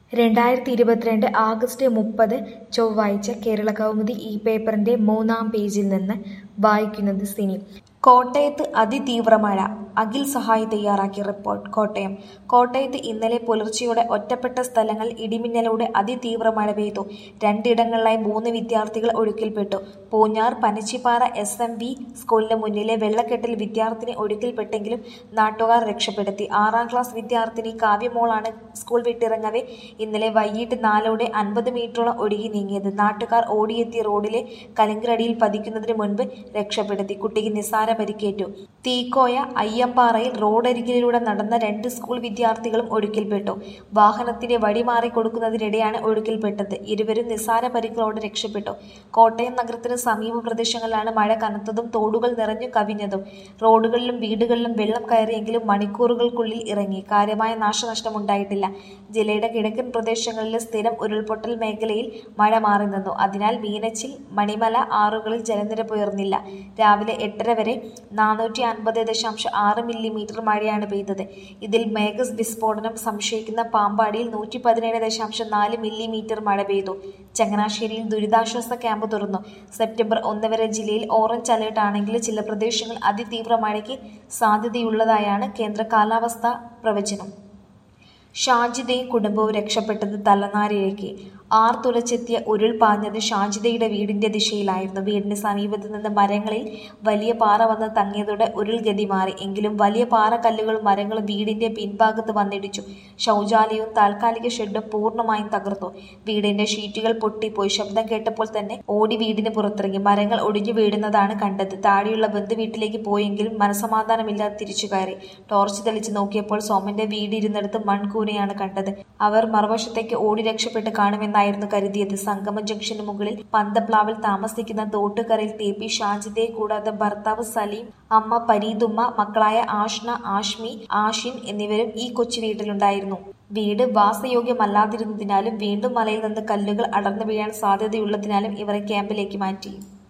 രണ്ടായിരത്തി ഇരുപത്തിരണ്ട് ആഗസ്റ്റ് മുപ്പത് ചൊവ്വാഴ്ച കേരളകൗമുദി ഈ പേപ്പറിന്റെ മൂന്നാം പേജിൽ നിന്ന് വായിക്കുന്നത് സിനി കോട്ടയത്ത് അതിതീവ്ര മഴ അഖിൽ സഹായി തയ്യാറാക്കിയ റിപ്പോർട്ട് കോട്ടയം കോട്ടയത്ത് ഇന്നലെ പുലർച്ചെയോടെ ഒറ്റപ്പെട്ട സ്ഥലങ്ങളിൽ ഇടിമിന്നലോടെ അതിതീവ്ര മഴ പെയ്തു രണ്ടിടങ്ങളിലായി മൂന്ന് വിദ്യാർത്ഥികൾ ഒഴുക്കിൽപ്പെട്ടു Poonjar Panachippara S M V സ്കൂളിന് മുന്നിലെ വെള്ളക്കെട്ടിൽ വിദ്യാർത്ഥിനി ഒഴുക്കിൽപ്പെട്ടെങ്കിലും നാട്ടുകാർ രക്ഷപ്പെടുത്തി ആറാം ക്ലാസ് വിദ്യാർത്ഥിനി കാവ്യമോളാണ് സ്കൂൾ വിട്ടിറങ്ങവെ ഇന്നലെ വൈകിട്ട് നാലോടെ അൻപത് മീറ്ററോളം ഒഴുകി നീങ്ങിയത് നാട്ടുകാർ ഓടിയെത്തി റോഡിലെ കലുങ്കരടിയിൽ പതിക്കുന്നതിന് മുൻപ് രക്ഷപ്പെടുത്തി കുട്ടിക്ക് നിസ്സാര പരിക്കേറ്റു തീക്കോയ അയ്യമ്പാറയിൽ റോഡരികിലൂടെ നടന്ന രണ്ട് സ്കൂൾ വിദ്യാർത്ഥികളും ഒഴുക്കിൽപ്പെട്ടു വാഹനത്തിന്റെ വഴി മാറി കൊടുക്കുന്നതിനിടെയാണ് ഒഴുക്കിൽപ്പെട്ടത് ഇരുവരും നിസ്സാര പരിക്കുകളോടെ രക്ഷപ്പെട്ടു കോട്ടയം നഗരത്തിന് സമീപ പ്രദേശങ്ങളിലാണ് മഴ കനത്തതും തോടുകൾ നിറഞ്ഞു കവിഞ്ഞതും റോഡുകളിലും വീടുകളിലും വെള്ളം കയറിയെങ്കിലും മണിക്കൂറുകൾക്കുള്ളിൽ ഇറങ്ങി കാര്യമായ നാശനഷ്ടമുണ്ടായിട്ടില്ല ജില്ലയുടെ കിഴക്കൻ പ്രദേശങ്ങളിലെ സ്ഥിരം ഉരുൾപൊട്ടൽ മേഖലയിൽ മഴ മാറി നിന്നു അതിനാൽ മീനച്ചിൽ മണിമല ആറുകളിൽ ജലനിരപ്പ് ഉയർന്നില്ല രാവിലെ എട്ടര വരെ നാനൂറ്റി അൻപത് ദശാംശം ആറ് മില്ലിമീറ്റർ മഴയാണ് പെയ്തത് ഇതിൽ മേഘ വിസ്ഫോടനം സംശയിക്കുന്ന പാമ്പാടിയിൽ നൂറ്റി പതിനേഴ് ദശാംശം നാല് മില്ലിമീറ്റർ മഴ പെയ്തു ചങ്ങനാശ്ശേരിയിൽ ദുരിതാശ്വാസ ക്യാമ്പ് തുറന്നു സെപ്റ്റംബർ ഒന്ന് വരെ ജില്ലയിൽ ഓറഞ്ച് അലേർട്ട് ആണെങ്കിലും ചില പ്രദേശങ്ങളിൽ അതിതീവ്ര മഴയ്ക്ക് സാധ്യതയുള്ളതായാണ് കേന്ദ്ര കാലാവസ്ഥാ പ്രവചനം ഷാജിദയും കുടുംബവും രക്ഷപ്പെട്ടത് തലനാരിഴയ്ക്ക് ആർ തുലച്ചെത്തിയ ഉരുൾ പാഞ്ഞത് ഷാജിദയുടെ വീടിന്റെ ദിശയിലായിരുന്നു വീടിന് സമീപത്ത് നിന്ന് മരങ്ങളിൽ വലിയ പാറ വന്ന് തങ്ങിയതോടെ ഉരുൾ ഗതി മാറി എങ്കിലും വലിയ പാറക്കല്ലുകളും മരങ്ങളും വീടിന്റെ പിൻഭാഗത്ത് വന്നിടിച്ചു ശൗചാലയവും താൽക്കാലിക ഷെഡും പൂർണ്ണമായും തകർന്നു വീടിന്റെ ഷീറ്റുകൾ പൊട്ടിപ്പോയി ശബ്ദം കേട്ടപ്പോൾ തന്നെ ഓടി വീടിന് പുറത്തിറങ്ങി മരങ്ങൾ ഒടിഞ്ഞു വീഴുന്നതാണ് കണ്ടത് താഴെയുള്ള ബന്ധുവീട്ടിലേക്ക് പോയെങ്കിലും മനസമാധാനമില്ലാതെ തിരിച്ചു കയറി ടോർച്ച് തെളിച്ച് നോക്കിയപ്പോൾ സോമന്റെ വീടിരുന്നിടത്ത് മൺകൂനയാണ് കണ്ടത് അവർ മറുവശത്തേക്ക് ഓടി രക്ഷപ്പെട്ട് കാണുമെന്നായിരുന്നു കരുതിയത് സംഗമ ജംഗ്ഷന് മുകളിൽ പന്തപ്ലാവിൽ താമസിക്കുന്ന തോട്ടുകരയിൽ ടി പി ഷാജിദയെ കൂടാതെ ഭർത്താവ് സലീം അമ്മ പരീതുമ്മ മക്കളായ ആഷ്ന ആഷ്മി ആഷിൻ എന്നിവരും ഈ കൊച്ചു വീട്ടിലുണ്ടായിരുന്നു വീട് വാസയോഗ്യമല്ലാതിരുന്നതിനാലും വീണ്ടും മലയിൽ നിന്ന് കല്ലുകൾ അടർന്നു വീഴാൻ സാധ്യതയുള്ളതിനാലും ഇവരെ ക്യാമ്പിലേക്ക് മാറ്റി